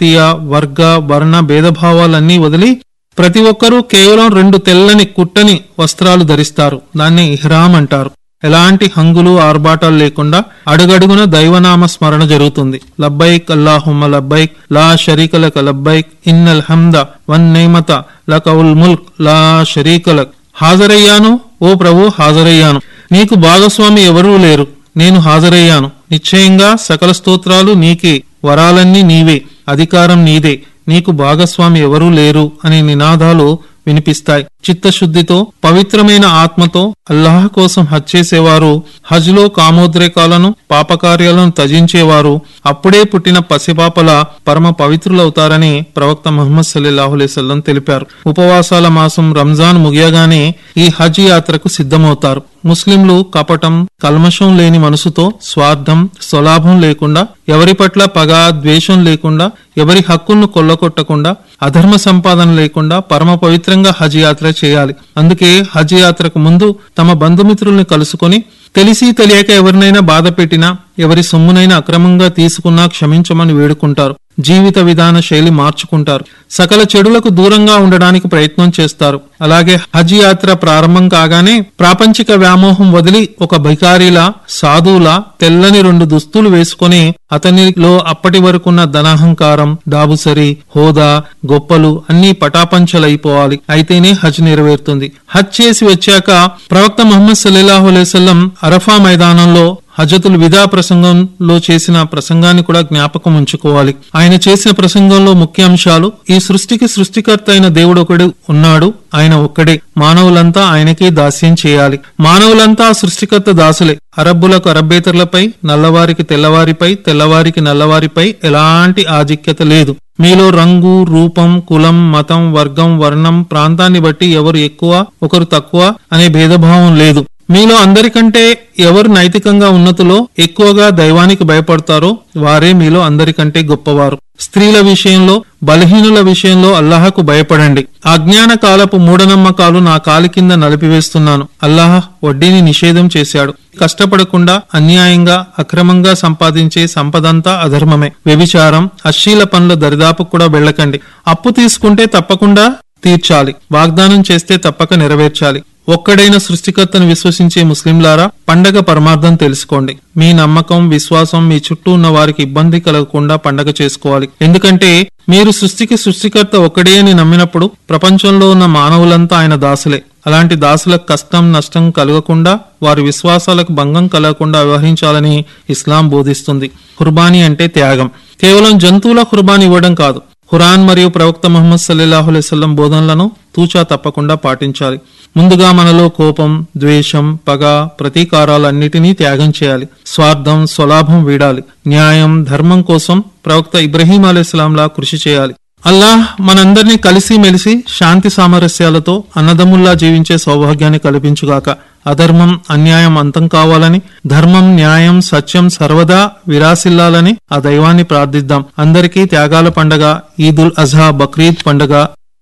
జాతీయ వర్గ వర్ణ భేదభావాలన్నీ వదిలి ప్రతి ఒక్కరూ కేవలం రెండు తెల్లని కుట్టని వస్త్రాలు ధరిస్తారు దాన్ని ఇహ్రామ్ అంటారు ఎలాంటి హంగులు ఆర్భాటాలు లేకుండా అడుగడుగున దైవనామ స్మరణ జరుగుతుంది లబ్బైక్ అల్లాహుమ్మ లబ్బైక్ లా షరీకలక లబ్బైక్ ఇన్నల్ హమ్ద వన్ నేమత లకౌల్ ముల్క్ లా షరీకలక్ హాజరయ్యాను ఓ ప్రభు హాజరయ్యాను నీకు భాగస్వామి ఎవరూ లేరు నేను హాజరయ్యాను నిశ్చయంగా సకల స్తోత్రాలు నీకే వరాలన్నీ నీవే అధికారం నీదే నీకు భాగస్వామి ఎవరూ లేరు అనే నినాదాలు వినిపిస్తాయి చిత్తశుద్ధితో పవిత్రమైన ఆత్మతో అల్లాహ్ కోసం హజ్ చేసేవారు హజ్ లో కామోద్రేకాలను పాపకార్యాలను త్యజించేవారు అప్పుడే పుట్టిన పసిపాపల పరమ పవిత్రులవుతారని ప్రవక్త ముహమ్మద్ సల్లాహు అలైవల్లం తెలిపారు ఉపవాసాల మాసం రంజాన్ ముగియగానే ఈ హజ్ యాత్రకు సిద్ధమవుతారు ముస్లింలు కపటం కల్మషం లేని మనసుతో స్వార్థం స్వలాభం లేకుండా ఎవరి పట్ల పగ ద్వేషం లేకుండా ఎవరి హక్కులను కొల్లగొట్టకుండా అధర్మ సంపాదన లేకుండా పరమ పవిత్రంగా హజ్ యాత్ర చేయాలి అందుకే హజ్ యాత్రకు ముందు తమ బంధుమిత్రుల్ని కలుసుకొని తెలిసి తెలియక ఎవరినైనా బాధ పెట్టినా ఎవరి సొమ్మునైనా అక్రమంగా తీసుకున్నా క్షమించమని వేడుకుంటారు జీవిత విధాన శైలి మార్చుకుంటారు సకల చెడులకు దూరంగా ఉండడానికి ప్రయత్నం చేస్తారు అలాగే హజ్ యాత్ర ప్రారంభం కాగానే ప్రాపంచిక వ్యామోహం వదిలి ఒక బికారిలా సాధువులా తెల్లని రెండు దుస్తులు వేసుకొని అతనిలో అప్పటి వరకున్న ధనాహంకారం డాబుసరి హోదా గొప్పలు అన్నీ పటాపంచలైపోవాలి అయితేనే హజ్ నెరవేరుతుంది హజ్ చేసి వచ్చాక ప్రవక్త ముహమ్మద్ సల్లాహు అలైవల్లం అరఫా మైదానంలో హజతుల్ విదా ప్రసంగంలో చేసిన ప్రసంగాన్ని కూడా జ్ఞాపకం ఉంచుకోవాలి ఆయన చేసిన ప్రసంగంలో ముఖ్య అంశాలు ఈ సృష్టికి సృష్టికర్త అయిన దేవుడు ఒకడు ఉన్నాడు ఆయన ఒక్కడే మానవులంతా ఆయనకే దాస్యం చేయాలి మానవులంతా ఆ సృష్టికర్త దాసులే అరబ్బులకు అరబ్బేతరులపై నల్లవారికి తెల్లవారిపై తెల్లవారికి నల్లవారిపై ఎలాంటి ఆధిక్యత లేదు మీలో రంగు రూపం కులం మతం వర్గం వర్ణం ప్రాంతాన్ని బట్టి ఎవరు ఎక్కువ ఒకరు తక్కువ అనే భేదభావం లేదు మీలో అందరికంటే ఎవరు నైతికంగా ఉన్నతులో ఎక్కువగా దైవానికి భయపడతారో వారే మీలో అందరికంటే గొప్పవారు స్త్రీల విషయంలో బలహీనుల విషయంలో అల్లాహకు భయపడండి అజ్ఞాన కాలపు మూఢనమ్మకాలు నా కాలి కింద నలిపివేస్తున్నాను అల్లాహ్ వడ్డీని నిషేధం చేశాడు కష్టపడకుండా అన్యాయంగా అక్రమంగా సంపాదించే సంపదంతా అధర్మమే వ్యభిచారం అశ్లీల పనుల దరిదాపు కూడా వెళ్ళకండి అప్పు తీసుకుంటే తప్పకుండా తీర్చాలి వాగ్దానం చేస్తే తప్పక నెరవేర్చాలి ఒక్కడైన సృష్టికర్తను విశ్వసించే ముస్లింలారా పండగ పరమార్థం తెలుసుకోండి మీ నమ్మకం విశ్వాసం మీ చుట్టూ ఉన్న వారికి ఇబ్బంది కలగకుండా పండగ చేసుకోవాలి ఎందుకంటే మీరు సృష్టికి సృష్టికర్త ఒక్కడే అని నమ్మినప్పుడు ప్రపంచంలో ఉన్న మానవులంతా ఆయన దాసులే అలాంటి దాసులకు కష్టం నష్టం కలగకుండా వారి విశ్వాసాలకు భంగం కలగకుండా వ్యవహరించాలని ఇస్లాం బోధిస్తుంది కుర్బానీ అంటే త్యాగం కేవలం జంతువుల కుర్బానీ ఇవ్వడం కాదు ఖురాన్ మరియు ప్రవక్త ముహమ్మద్ సల్లాహు అలైవల్లం బోధనలను తూచా తప్పకుండా పాటించాలి ముందుగా మనలో కోపం ద్వేషం పగ ప్రతీకారాలన్నిటినీ త్యాగం చేయాలి స్వార్థం స్వలాభం వీడాలి న్యాయం ధర్మం కోసం ప్రవక్త ఇబ్రహీం అలైస్లాంలా కృషి చేయాలి అల్లాహ్ మనందరినీ కలిసి మెలిసి శాంతి సామరస్యాలతో అన్నదమ్ముల్లా జీవించే సౌభాగ్యాన్ని కల్పించుగాక అధర్మం అన్యాయం అంతం కావాలని ధర్మం న్యాయం సత్యం సర్వదా విరాసిల్లాలని ఆ దైవాన్ని ప్రార్థిద్దాం అందరికీ త్యాగాల పండగ ఈదుల్ అజహా బక్రీద్ పండగ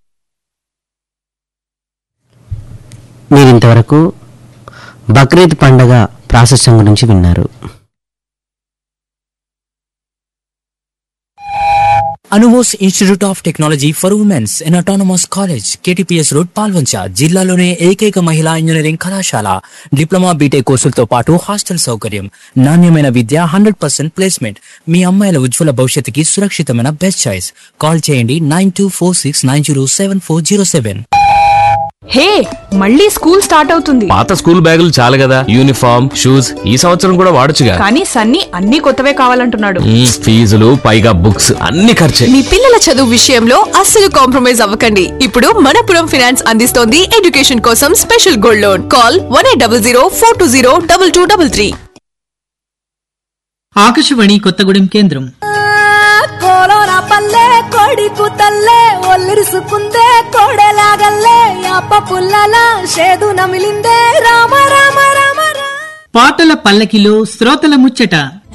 మీరింతవరకు బక్రీద్ పండగ ప్రాశస్యం గురించి విన్నారు అనుమోస్ institute of technology for womens in autonomous college KTPS road Palvancha జిల్లాలోనే ఏకైక మహిళా ఇంజనీరింగ్ కళాశాల డిప్లొమా బీటెక్ కోర్సులతో పాటు హాస్టల్ సౌకర్యం నాణ్యమైన విద్య హండ్రెడ్ పర్సెంట్ ప్లేస్మెంట్ మీ అమ్మాయిల ఉజ్వల భవిష్యత్తుకి సురక్షితమైన బెస్ట్ చాయిస్ కాల్ చేయండి nine two four six nine zero seven four zero seven hey మళ్ళీ స్కూల్ స్టార్ట్ అవుతుంది పాత స్కూల్ బ్యాగులు చాలు కదా యూనిఫామ్ షూస్ ఈ సంవత్సరం కూడా వాడొచ్చుగా కానీ సన్నీ అన్ని కొత్తవే కావాలంటున్నాడు మ్మ్, ఫీజులు పైగా బుక్స్ అన్ని ఖర్చే మీ పిల్లల చదువు విషయంలో అస్సలు కాంప్రమైజ్ అవ్వకండి ఇప్పుడు మనపురం ఫినాన్స్ అందిస్తోంది ఎడ్యుకేషన్ కోసం special gold loan call one eight double zero four two zero double two double three Akashvani Kothagudem కేంద్రం కోలోనా పల్లె కోడి కూతల్లే ఒల్లిరుసుకుందే కోడెలాగల్లే అప్ప పుల్లల షేదు నమిలిందే రామ రామ రామ రామ పాటల పల్లకిలో శ్రోతల ముచ్చట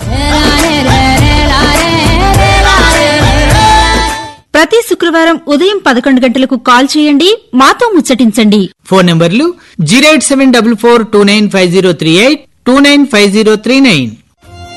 ప్రతి శుక్రవారం ఉదయం పదకొండు గంటలకు కాల్ చేయండి మాతో ముచ్చటించండి ఫోన్ నంబర్లు zero eight seven double four two nine five zero three eight two nine five zero three nine